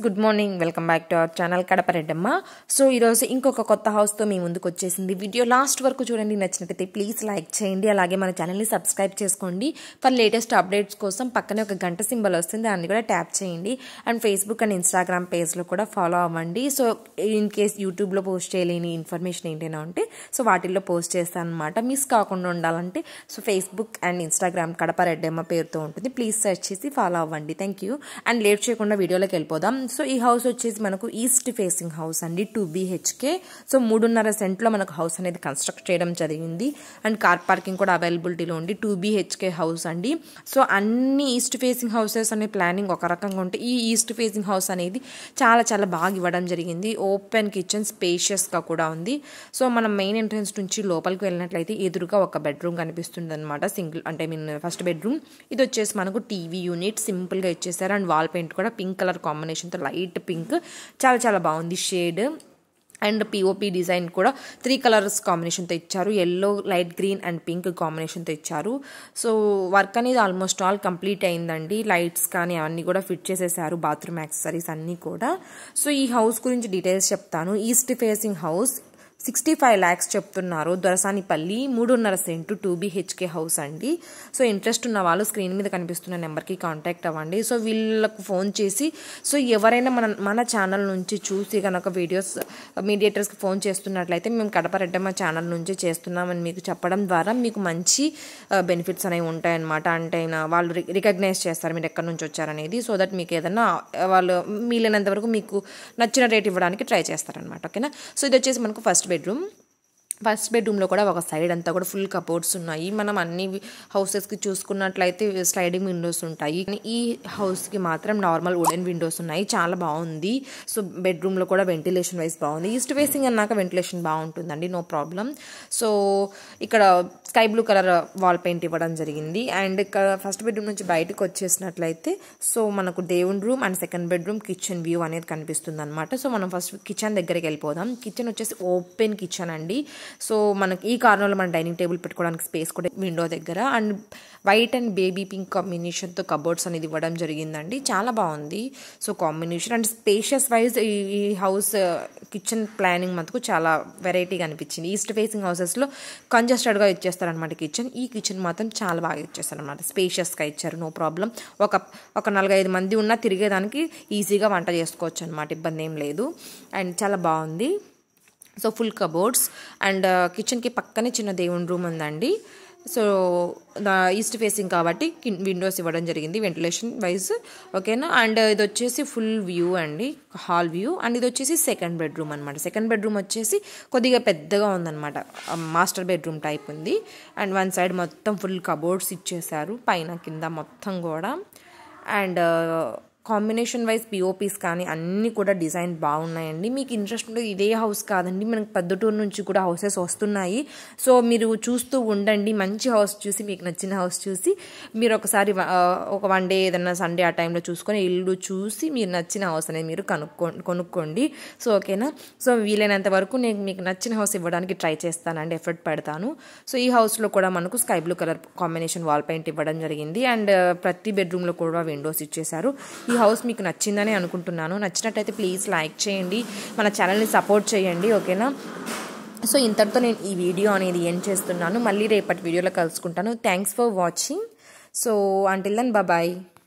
good morning welcome back to our channel Kadapa Reddamma so ఈరోజు ఇంకొక కొత్త హౌస్తో మీ ముందుకు వచ్చేసింది వీడియో లాస్ట్ వరకు చూడండి నచ్చినట్టయితే ప్లీజ్ లైక్ చేయండి అలాగే మన ఛానల్ని సబ్స్క్రైబ్ చేసుకోండి ఫర్ లేటెస్ట్ అప్డేట్స్ కోసం పక్కనే ఒక గంట సింబల్ వస్తుంది దాన్ని కూడా ట్యాప్ చేయండి అండ్ ఫేస్బుక్ అండ్ ఇన్స్టాగ్రామ్ పేజ్లో కూడా ఫాలో అవ్వండి సో ఇన్ కేస్ యూట్యూబ్లో పోస్ట్ చేయలేని ఇన్ఫర్మేషన్ ఏంటైనా ఉంటే సో వాటిల్లో పోస్ట్ చేస్తాను అనమాట మిస్ కాకుండా ఉండాలంటే so Facebook and Instagram Kadapa Reddamma పేరుతో ఉంటుంది ప్లీజ్ సెర్చ్ చేసి ఫాలో అవ్వండి థ్యాంక్ యూ అండ్ లేట్ చేయకుండా వీడియోలోకి వెళ్ళిపోదాం సో ఈ హౌస్ వచ్చేసి మనకు ఈస్ట్ ఫేసింగ్ హౌస్ అండి టూ బీహెచ్కే సో మూడున్నర సెంట్లో మనకు హౌస్ అనేది కన్స్ట్రక్ట్ చేయడం జరిగింది అండ్ కార్ పార్కింగ్ కూడా అవైలబిలిటీలో ఉంది టూ బీహెచ్కే హౌస్ అండి సో అన్ని ఈస్ట్ ఫేసింగ్ హౌసెస్ అనే ప్లానింగ్ ఒక రకంగా ఉంటే ఈ ఈస్ట్ ఫేసింగ్ హౌస్ అనేది చాలా చాలా బాగా ఇవ్వడం జరిగింది ఓపెన్ కిచెన్ స్పేషియస్గా కూడా ఉంది సో మనం మెయిన్ ఎంట్రన్స్ నుంచి లోపలికి వెళ్ళినట్లయితే ఎదురుగా ఒక బెడ్రూమ్ కనిపిస్తుంది అనమాట సింగిల్ అంటే మీన్ ఫస్ట్ బెడ్రూమ్ ఇది వచ్చేసి మనకు టీవీ యూనిట్ సింపుల్గా ఇచ్చేసారు అండ్ వాల్ పెయింట్ కూడా పింక్ కలర్ కాంబినేషన్తో లైట్ పింక్ చాలా చాలా బాగుంది షేడ్ అండ్ పిఓపి డిజైన్ కూడా త్రీ కలర్స్ కాంబినేషన్తో ఇచ్చారు yellow light green and pink కాంబినేషన్తో ఇచ్చారు సో వర్క్ అనేది ఆల్మోస్ట్ ఆల్ కంప్లీట్ అయిందండి లైట్స్ కానీ అవన్నీ కూడా ఫిట్ చేసేసారు బాత్రూమ్ యాక్సెసరీస్ అన్నీ కూడా సో ఈ హౌస్ గురించి డీటెయిల్స్ చెప్తాను east facing house sixty five lakhs చెప్తున్నారు దొరసానిపల్లి మూడున్నర సెంటు టూ బీహెచ్కే హౌస్ అండి సో ఇంట్రెస్ట్ ఉన్న వాళ్ళు స్క్రీన్ మీద కనిపిస్తున్న నెంబర్కి కాంటాక్ట్ అవ్వండి సో వీళ్ళకు ఫోన్ చేసి సో ఎవరైనా మన మన ఛానల్ నుంచి చూసి కనుక వీడియోస్ మీడియేటర్స్కి ఫోన్ చేస్తున్నట్లయితే మేము కడప రెడ్డమ్మ ఛానల్ నుంచి చేస్తున్నామని మీకు చెప్పడం ద్వారా మీకు మంచి బెనిఫిట్స్ అనేవి ఉంటాయన్నమాట అంటే వాళ్ళు రికగ్నైజ్ చేస్తారు మీరు ఎక్కడి నుంచి వచ్చారనేది సో దట్ మీకు ఏదైనా వాళ్ళు వీలైనంత వరకు మీకు నచ్చిన రేట్ ఇవ్వడానికి ట్రై చేస్తారనమాట ఓకేనా సో ఇది వచ్చేసి మనకు ఫస్ట్ బెడ్రూమ్ ఫస్ట్ బెడ్రూమ్లో కూడా ఒక సైడ్ అంతా కూడా ఫుల్ కబోర్డ్స్ ఉన్నాయి మనం అన్ని హౌసెస్కి చూసుకున్నట్లయితే స్లైడింగ్ విండోస్ ఉంటాయి ఈ హౌస్కి మాత్రం నార్మల్ వుడెన్ విండోస్ ఉన్నాయి చాలా బాగుంది సో బెడ్రూమ్లో కూడా వెంటిలేషన్ వైజ్ బాగుంది ఈస్ట్ ఫేసింగ్ అన్నాక వెంటిలేషన్ బాగుంటుందండి నో ప్రాబ్లం సో ఇక్కడ sky blue colour wall paint ఇవ్వడం జరిగింది అండ్ ఇక్కడ ఫస్ట్ బెడ్రూమ్ నుంచి బయటకు వచ్చేసినట్లయితే సో మనకు దేవుని room and second bedroom kitchen view అనేది కనిపిస్తుంది అనమాట సో మనం ఫస్ట్ కిచెన్ దగ్గరికి వెళ్ళిపోదాం కిచెన్ వచ్చేసి ఓపెన్ కిచెన్ అండి సో మనకి ఈ కార్నర్లో మన డైనింగ్ టేబుల్ పెట్టుకోవడానికి స్పేస్ కూడా విండో దగ్గర and white and baby pink కాంబినేషన్తో కబోర్డ్స్ అనేది ఇవ్వడం జరిగిందండి చాలా బాగుంది so combination and spacious wise ఈ హౌస్ కిచెన్ ప్లానింగ్ మటుకు చాలా వెరైటీగా అనిపించింది ఈస్ట్ ఫేసింగ్ హౌసెస్లో కంజెస్టెడ్గా ఇచ్చేస్తారనమాట కిచెన్ ఈ కిచెన్ మాత్రం చాలా బాగా ఇచ్చేస్తారనమాట స్పేషియస్గా ఇచ్చారు నో ప్రాబ్లం ఒక ఒక నలుగైదు మంది ఉన్నా తిరిగేదానికి ఈజీగా వంట చేసుకోవచ్చు అనమాట ఇబ్బంది ఏం లేదు అండ్ చాలా బాగుంది సో ఫుల్ కబోర్డ్స్ అండ్ కిచెన్కి పక్కనే చిన్న దేవుని రూమ్ ఉందండి సో ఈస్ట్ ఫేసింగ్ కాబట్టి విండోస్ ఇవ్వడం జరిగింది వెంటిలేషన్ వైజ్ ఓకేనా అండ్ ఇది వచ్చేసి ఫుల్ వ్యూ అండి హాల్ వ్యూ అండ్ ఇది వచ్చేసి సెకండ్ బెడ్రూమ్ అనమాట సెకండ్ బెడ్రూమ్ వచ్చేసి కొద్దిగా పెద్దగా ఉందన్నమాట మాస్టర్ బెడ్రూమ్ టైప్ ఉంది అండ్ వన్ సైడ్ మొత్తం ఫుల్ కబోర్డ్స్ ఇచ్చేసారు పైన కింద మొత్తం కూడా అండ్ కాంబినేషన్ వైజ్ పిఓపీస్ కానీ అన్నీ కూడా డిజైన్ బాగున్నాయండి మీకు ఇంట్రెస్ట్ ఉంటే ఇదే హౌస్ కాదండి మనకి పద్దటూరు నుంచి కూడా హౌసెస్ వస్తున్నాయి సో మీరు చూస్తూ ఉండండి మంచి హౌస్ చూసి మీకు నచ్చిన హౌస్ చూసి మీరు ఒకసారి ఒక వన్ డే ఏదన్నా సండే ఆ టైంలో చూసుకొని ఇల్లు చూసి మీరు నచ్చిన హౌస్ అనేది మీరు కనుక్కో కొనుక్కోండి సో ఓకేనా సో వీలైనంత వరకు నేను మీకు నచ్చిన హౌస్ ఇవ్వడానికి ట్రై చేస్తానండి ఎఫర్ట్ పెడతాను సో ఈ హౌస్లో కూడా మనకు sky blue colour combination wall paint ఇవ్వడం జరిగింది అండ్ ప్రతి బెడ్రూమ్లో కూడా విండోస్ ఇచ్చేసారు ఈ హౌస్ మీకు నచ్చిందని అనుకుంటున్నాను నచ్చినట్టయితే ప్లీజ్ లైక్ చేయండి మన ఛానల్ని సపోర్ట్ చేయండి ఓకేనా సో ఇంతటితో నేను ఈ వీడియో అనేది ఏం చేస్తున్నాను మళ్ళీ రేపటి వీడియోలో కలుసుకుంటాను thanks for watching so until then bye